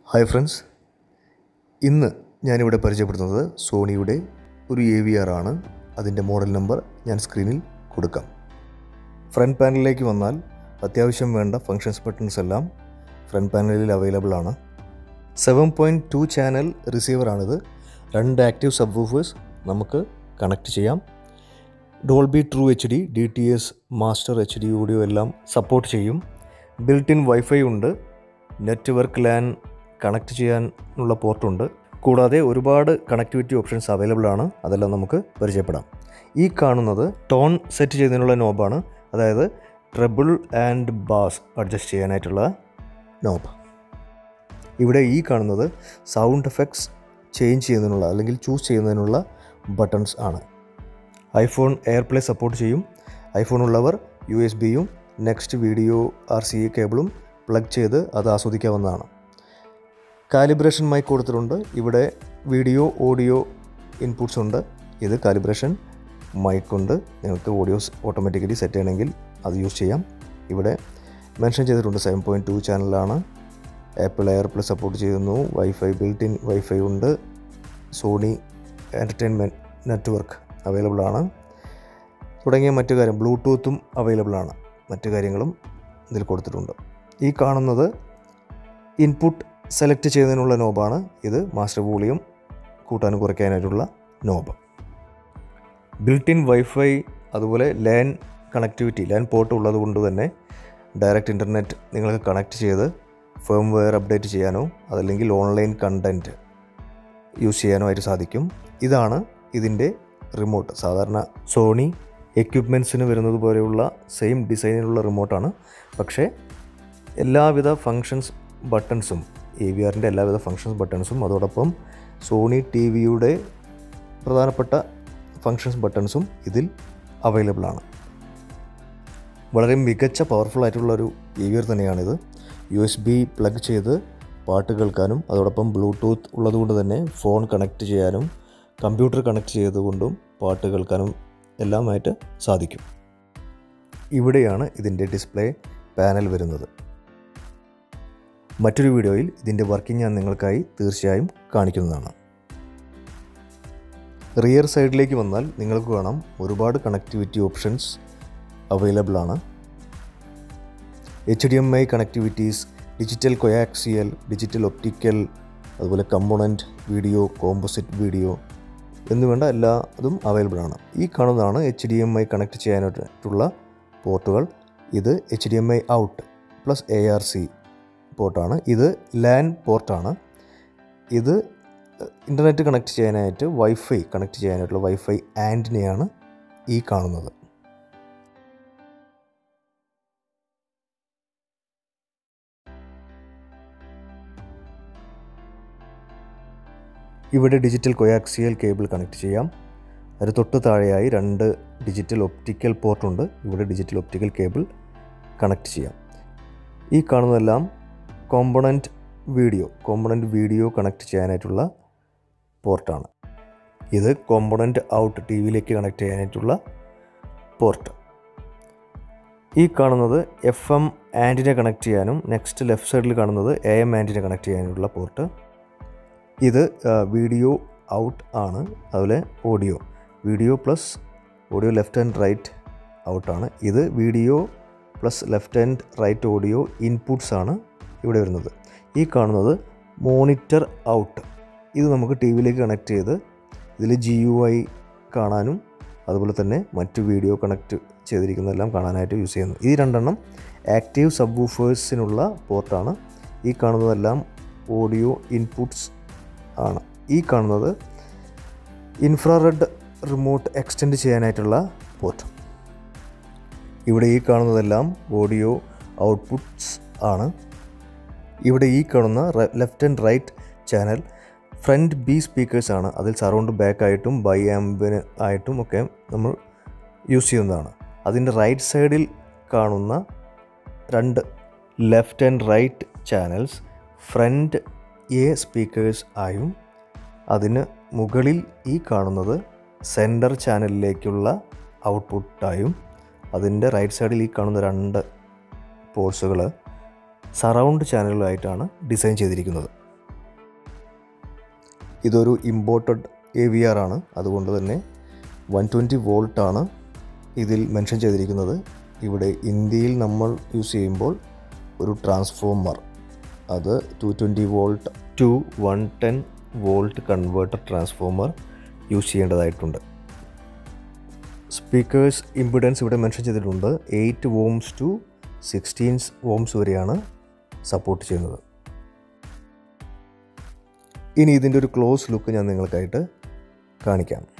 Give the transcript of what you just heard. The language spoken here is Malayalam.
ഹായ് ഫ്രണ്ട്സ് ഇന്ന് ഞാനിവിടെ പരിചയപ്പെടുത്തുന്നത് സോണിയുടെ ഒരു എ വി ആർ ആണ് അതിൻ്റെ മോഡൽ നമ്പർ ഞാൻ സ്ക്രീനിൽ കൊടുക്കാം ഫ്രണ്ട് പാനലിലേക്ക് വന്നാൽ അത്യാവശ്യം വേണ്ട ഫങ്ഷൻസ് ബട്ടൺസ് എല്ലാം ഫ്രണ്ട് പാനലിൽ അവൈലബിൾ ആണ് സെവൻ പോയിൻറ്റ് ടു ചാനൽ റിസീവറാണിത് രണ്ട് ആക്റ്റീവ് സബ് വൂഫേഴ്സ് നമുക്ക് കണക്ട് ചെയ്യാം Dolby True H D D T S Master H D audio എല്ലാം സപ്പോർട്ട് ചെയ്യും ബിൽട്ട് ഇൻ വൈഫൈ ഉണ്ട് നെറ്റ്വർക്ക് ലാൻ കണക്ട് ചെയ്യാനുള്ള പോർട്ടുണ്ട് കൂടാതെ ഒരുപാട് കണക്ടിവിറ്റി ഓപ്ഷൻസ് അവൈലബിൾ ആണ് അതെല്ലാം നമുക്ക് പരിചയപ്പെടാം ഈ കാണുന്നത് ടോൺ സെറ്റ് ചെയ്യുന്നതിനുള്ള നോബാണ് അതായത് ട്രബിൾ ആൻഡ് ബാസ് അഡ്ജസ്റ്റ് ചെയ്യാനായിട്ടുള്ള നോബ് ഇവിടെ ഈ കാണുന്നത് സൗണ്ട് എഫക്ട്സ് ചേഞ്ച് ചെയ്യുന്നതിനുള്ള അല്ലെങ്കിൽ ചൂസ് ചെയ്യുന്നതിനുള്ള ബട്ടൺസ് ആണ് ഐഫോൺ എയർപ്ലേ സപ്പോർട്ട് ചെയ്യും ഐഫോൺ ഉള്ളവർ യു എസ് ബിയും next video R C A കേബിളും പ്ലഗ് ചെയ്ത് അത് ആസ്വദിക്കാവുന്നതാണ് കാലിബ്രേഷൻ മൈക്ക് കൊടുത്തിട്ടുണ്ട് ഇവിടെ വീഡിയോ ഓഡിയോ ഇൻപുട്സ് ഉണ്ട് ഇത് കാലിബ്രേഷൻ മൈക്കുണ്ട് നിങ്ങൾക്ക് ഓഡിയോസ് ഓട്ടോമാറ്റിക്കലി സെറ്റ് ചെയ്യണമെങ്കിൽ അത് യൂസ് ചെയ്യാം ഇവിടെ മെൻഷൻ ചെയ്തിട്ടുണ്ട് സെവൻ പോയിൻറ്റ് ടു ചാനലാണ് ആപ്പിൾ എയർ പ്ലസ് സപ്പോർട്ട് ചെയ്യുന്നു വൈഫൈ ബിൽറ്റ് ഇൻ വൈഫൈ ഉണ്ട് സോണി എൻ്റർടൈൻമെൻറ്റ് നെറ്റ്വർക്ക് അവൈലബിൾ ആണ് തുടങ്ങിയ മറ്റു കാര്യം ബ്ലൂടൂത്തും അവൈലബിൾ ആണ് മറ്റു കാര്യങ്ങളും ഇതിൽ കൊടുത്തിട്ടുണ്ട് ഈ കാണുന്നത് ഇൻപുട്ട് സെലക്ട് ചെയ്യുന്നതിനുള്ള നോബാണ് ഇത് മാസ്റ്റർ വോളിയം കൂട്ടാനും കുറയ്ക്കാനായിട്ടുള്ള നോബ് ബിൽട്ട് ഇൻ വൈഫൈ അതുപോലെ ലാൻ കണക്ടിവിറ്റി ലാൻ പോർട്ട് ഉള്ളത് കൊണ്ട് തന്നെ ഡയറക്റ്റ് ഇൻ്റർനെറ്റ് നിങ്ങൾക്ക് കണക്ട് ചെയ്ത് ഫേം വെയർ അപ്ഡേറ്റ് ചെയ്യാനോ അതല്ലെങ്കിൽ ഓൺലൈൻ കണ്ടൻറ്റ് യൂസ് ചെയ്യാനോ ആയിട്ട് സാധിക്കും ഇതാണ് ഇതിൻ്റെ റിമോട്ട് സാധാരണ സോണി എക്യുപ്മെൻറ്റ്സിന് വരുന്നത് പോലെയുള്ള സെയിം ഡിസൈനിലുള്ള റിമോട്ടാണ് പക്ഷേ എല്ലാവിധ ഫങ്ഷൻസ് ബട്ടൺസും എ വി ആറിൻ്റെ എല്ലാവിധ ഫങ്ഷൻസ് ബട്ടൺസും അതോടൊപ്പം സോണി ടി വിയുടെ പ്രധാനപ്പെട്ട ഫങ്ഷൻസ് ബട്ടൺസും ഇതിൽ അവൈലബിൾ ആണ് വളരെ മികച്ച പവർഫുൾ ആയിട്ടുള്ള ഒരു എ വി ആർ തന്നെയാണിത് യു എസ് ബി പ്ലഗ് ചെയ്ത് പാട്ട് കേൾക്കാനും അതോടൊപ്പം ബ്ലൂടൂത്ത് ഉള്ളതുകൊണ്ട് തന്നെ ഫോൺ കണക്ട് ചെയ്യാനും കമ്പ്യൂട്ടർ കണക്ട് ചെയ്തുകൊണ്ടും പാട്ട് കേൾക്കാനും എല്ലാമായിട്ട് സാധിക്കും ഇവിടെയാണ് ഇതിൻ്റെ ഡിസ്പ്ലേ പാനൽ വരുന്നത് മറ്റൊരു വീഡിയോയിൽ ഇതിൻ്റെ വർക്കിംഗ് ഞാൻ നിങ്ങൾക്കായി തീർച്ചയായും കാണിക്കുന്നതാണ് റിയർ സൈഡിലേക്ക് വന്നാൽ നിങ്ങൾക്ക് കാണാം ഒരുപാട് കണക്ടിവിറ്റി ഓപ്ഷൻസ് അവൈലബിൾ ആണ് H D M I connectivities digital coaxial digital optical അതുപോലെ കമ്പോണൻറ്റ് വീഡിയോ കോമ്പോസിറ്റ് വീഡിയോ എന്ന് വേണ്ട എല്ലാ ഇതും അവൈലബിൾ ആണ് ഈ കാണുന്നതാണ് H D M I connect ചെയ്യാനായിട്ടുള്ള പോർട്ടുകൾ ഇത് H D M I out plus A R C പോർട്ടാണ് ഇത് ലാൻ പോർട്ടാണ് ഇത് ഇൻ്റർനെറ്റ് കണക്ട് ചെയ്യാനായിട്ട് വൈഫൈ കണക്ട് ചെയ്യാനായിട്ടുള്ള വൈഫൈ ആൻറ്റിനെയാണ് ഈ കാണുന്നത് ഇവിടെ ഡിജിറ്റൽ കൊയാക്സിയൽ കേബിൾ കണക്ട് ചെയ്യാം അതിന് തൊട്ട് താഴെയായി രണ്ട് ഡിജിറ്റൽ ഒപ്റ്റിക്കൽ പോർട്ടുണ്ട് ഇവിടെ ഡിജിറ്റൽ ഒപ്റ്റിക്കൽ കേബിൾ കണക്ട് ചെയ്യാം ഈ കാണുന്നതെല്ലാം component video component video connect ചെയ്യാനായിട്ടുള്ള പോർട്ടാണ് ഇത് കോമ്പണൻറ്റ് ഔട്ട് ടി വിയിലേക്ക് കണക്ട് ചെയ്യാനായിട്ടുള്ള പോർട്ട് ഈ കാണുന്നത് എഫ് എം ആൻറ്റിനെ കണക്ട് ചെയ്യാനും നെക്സ്റ്റ് ലെഫ്റ്റ് സൈഡിൽ കാണുന്നത് എ എം ആൻറ്റിനെ കണക്ട് ചെയ്യാനുള്ള പോർട്ട് ഇത് വീഡിയോ ഔട്ട് ആണ് അതുപോലെ audio video plus audio left and right ഔട്ടാണ് ഇത് video plus left and right audio inputs ആണ് ഇവിടെ വരുന്നത് ഈ കാണുന്നത് മോണിറ്റർ ഔട്ട് ഇത് നമുക്ക് ടി വിയിലേക്ക് കണക്ട് ചെയ്ത് ഇതിൽ ജി യു ഐ കാണാനും അതുപോലെ തന്നെ മറ്റ് വീഡിയോ കണക്ട് ചെയ്തിരിക്കുന്നതെല്ലാം കാണാനായിട്ട് യൂസ് ചെയ്യുന്നു ഈ രണ്ടെണ്ണം ആക്റ്റീവ് സബ് വൂഫേഴ്സിനുള്ള പോർട്ടാണ് ഈ കാണുന്നതെല്ലാം ഓഡിയോ ഇൻപുട്സ് ആണ് ഈ കാണുന്നത് ഇൻഫ്രാറെഡ് റിമോട്ട് എക്സ്റ്റെൻഡ് ചെയ്യാനായിട്ടുള്ള പോർട്ട് ഇവിടെ ഈ കാണുന്നതെല്ലാം ഓഡിയോ ഔട്ട്പുട്ട്സ് ആണ് ഇവിടെ ഈ കാണുന്ന left and right channel front B speakers ആണ് അതിൽ സറൗണ്ട് ബാക്ക് ആയിട്ടും ബൈ ആംബിന് ആയിട്ടും ഒക്കെ നമ്മൾ യൂസ് ചെയ്യുന്നതാണ് അതിൻ്റെ റൈറ്റ് സൈഡിൽ കാണുന്ന രണ്ട് left and right channels front A speakers ആയും അതിന് മുകളിൽ ഈ കാണുന്നത് സെൻറ്റർ ചാനലിലേക്കുള്ള ഔട്ട്പുട്ടായും അതിൻ്റെ റൈറ്റ് സൈഡിൽ ഈ കാണുന്ന രണ്ട് പോർട്സുകൾ സറൗണ്ട് ചാനലുകളായിട്ടാണ് ഡിസൈൻ ചെയ്തിരിക്കുന്നത് ഇതൊരു ഇമ്പോർട്ടഡ് എ വി ആർ ആണ് അതുകൊണ്ട് തന്നെ വൺ ട്വൻറ്റി വോൾട്ടാണ് ഇതിൽ മെൻഷൻ ചെയ്തിരിക്കുന്നത് ഇവിടെ ഇന്ത്യയിൽ നമ്മൾ യൂസ് ചെയ്യുമ്പോൾ ഒരു ട്രാൻസ്ഫോമർ അത് two twenty volt to one ten volt converter transformer use ചെയ്യേണ്ടതായിട്ടുണ്ട് സ്പീക്കേഴ്സ് ഇമ്പിഡൻസ് ഇവിടെ മെൻഷൻ ചെയ്തിട്ടുണ്ട് eight ohms to sixteens ohms വരെയാണ് സപ്പോർട്ട് ചെയ്യുന്നത് ഇനി ഇതിൻ്റെ ഒരു ക്ലോസ് ലുക്ക് ഞാൻ നിങ്ങൾക്കായിട്ട് കാണിക്കാം